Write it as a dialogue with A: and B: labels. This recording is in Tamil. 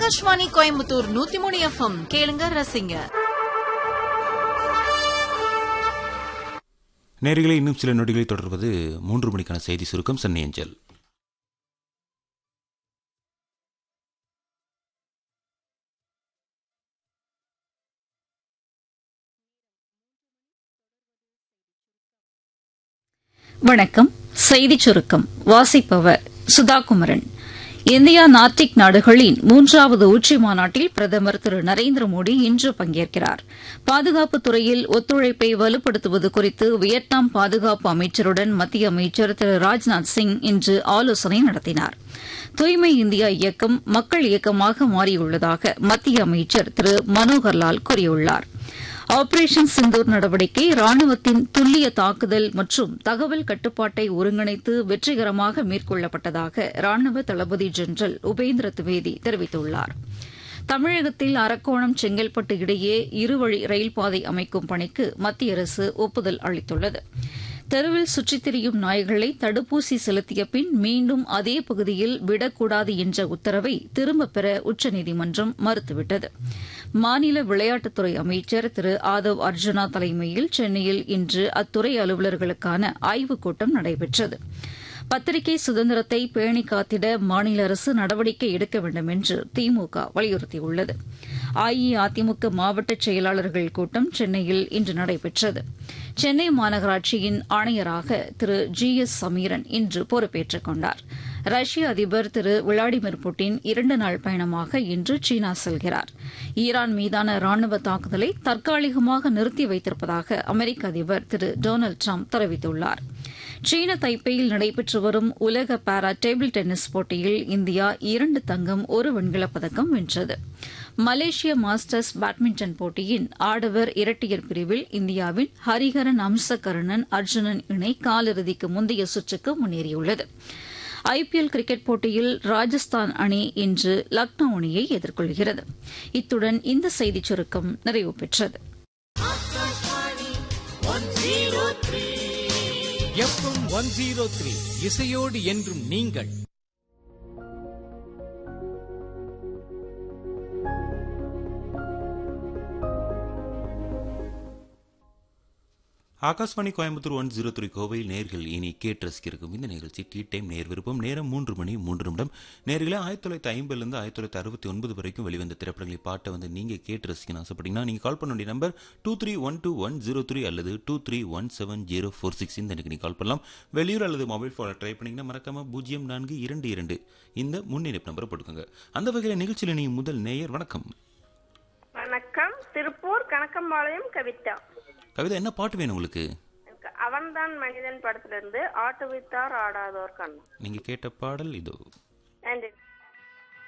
A: ஆகாஷ்வாணி கோயம்புத்தூர் நூத்தி மூணு எஃப்எம் கேளுங்க ரசிங்க
B: நேர்களை இன்னும் சில நொடிகளில் தொடர்வது மூன்று மணிக்கான செய்தி சுருக்கம் சென்னை அஞ்சல்
C: வணக்கம் செய்திச் சுருக்கம் வாசிப்பவர் சுதாகுமரன் இந்தியா நார்டிக் நாடுகளின் மூன்றாவது உச்சி மாநாட்டில் பிரதமர் திரு நரேந்திர மோடி இன்று பங்கேற்கிறார் பாதுகாப்புத் துறையில் ஒத்துழைப்பை வலுப்படுத்துவது குறித்து வியட்நாம் பாதுகாப்பு அமைச்சருடன் மத்திய அமைச்சர் திரு ராஜ்நாத் சிங் இன்று ஆலோசனை நடத்தினார் தூய்மை இந்தியா இயக்கம் மக்கள் இயக்கமாக மாறியுள்ளதாக மத்திய அமைச்சர் திரு மனோகர்லால் கூறியுள்ளார் ஆபரேஷன் சிந்தூர் நடவடிக்கை ராணுவத்தின் துல்லிய தாக்குதல் மற்றும் தகவல் கட்டுப்பாட்டை ஒருங்கிணைத்து வெற்றிகரமாக மேற்கொள்ளப்பட்டதாக ராணுவ தளபதி ஜெனரல் உபேந்திர திவேதி தெரிவித்துள்ளார் தமிழகத்தில் அரக்கோணம் செங்கல்பட்டு இடையே இருவழி ரயில் பாதை அமைக்கும் பணிக்கு மத்திய அரசு ஒப்புதல் அளித்துள்ளது தெருவில் சுற்றித் திரியும் நாய்களை தடுப்பூசி செலுத்திய பின் மீண்டும் அதே பகுதியில் விடக்கூடாது என்ற உத்தரவை திரும்பப் பெற உச்சநீதிமன்றம் மறுத்துவிட்டது மாநில விளையாட்டுத்துறை அமைச்சர் திரு ஆதவ் அர்ஜுனா தலைமையில் சென்னையில் இன்று அத்துறை அலுவலர்களுக்கான ஆய்வுக் கூட்டம் நடைபெற்றது பத்திரிகை சுதந்திரத்தை பேணி காத்திட மாநில அரசு நடவடிக்கை எடுக்க வேண்டும் என்று திமுக வலியுறுத்தியுள்ளது அஇஅதிமுக மாவட்ட செயலாளர்கள் கூட்டம் சென்னையில் இன்று நடைபெற்றது சென்னை மாநகராட்சியின் ஆணையராக திரு ஜி எஸ் சமீரன் இன்று பொறுப்பேற்றுக் கொண்டார் ரஷ்ய அதிபர் திரு விளாடிமிர் புட்டின் இரண்டு நாள் பயணமாக இன்று சீனா செல்கிறார் ஈரான் மீதான ராணுவ தாக்குதலை தற்காலிகமாக நிறுத்தி வைத்திருப்பதாக அமெரிக்க அதிபர் திரு டொனால்டு ட்ரம்ப் தெரிவித்துள்ளார் சீன தைப்பேயில் நடைபெற்று வரும் உலக பாரா டேபிள் டென்னிஸ் போட்டியில் இந்தியா இரண்டு தங்கம் ஒரு வெண்கலப் பதக்கம் வென்றது மலேசிய மாஸ்டர்ஸ் பேட்மிண்டன் போட்டியின் ஆடவர் இரட்டையர் பிரிவில் இந்தியாவின் ஹரிஹரன் அம்சகருணன் அர்ஜுனன் இணை காலிறுதிக்கு முந்தைய சுற்றுக்கு முன்னேறியுள்ளது ஐபிஎல் கிரிக்கெட் போட்டியில் ராஜஸ்தான் அணி இன்று லக்னோ அணியை எதிர்கொள்கிறது இத்துடன் இந்த செய்திச் சுருக்கம் நிறைவு பெற்றது
D: எஃப்எம் ஒன் ஜீரோ த்ரீ இசையோடு என்றும் நீங்கள்
B: Akashvani Coimbatore one zero three கோவையில் நேர்கள் இனி கேட்டு ரசிக்கிறக்கும் இந்த நிகழ்ச்சி டீ டைம் நேர் விருப்பம் நேரம் மூன்று மணி மூன்று நிமிடம் நேர்களே ஆயிரத்தி தொள்ளாயிரத்தி ஐம்பதுலேருந்து ஆயிரத்தி தொள்ளாயிரத்தி அறுபத்தி ஒன்பது வரைக்கும் வெளிவந்த திரைப்படங்களை பாட்டை வந்து நீங்கள் கேட்டு ரசிக்கணும் ஆசைப்பட்டீங்கன்னா நீங்கள் கால் பண்ண வேண்டிய number two three one two one zero three அல்லது two three one seven zero four six இந்த எனக்கு நீங்கள் கால் பண்ணலாம் வெளியூர் அல்லது மொபைல் ஃபோனில் ட்ரை பண்ணிங்கன்னா மறக்காம பூஜ்ஜியம் நான்கு இரண்டு இரண்டு இந்த முன்னிணைப்பு நம்பரை போட்டுக்கோங்க அந்த வகையில் நிகழ்ச்சியில் நீங்கள் முதல் நேயர் வணக்கம்
E: வணக்கம் திருப்பூர் கணக்கம்பாளையம் கவிதா
B: கவிதா என்ன பாட்டு வேணும் உங்களுக்கு
E: எனக்கு அவன்தான் மனிதன் படத்துல இருந்து ஆட்டு வித்தார் ஆடாதோர் கண்ணு
B: நீங்கள் கேட்ட பாடல் இதோ
E: நன்றி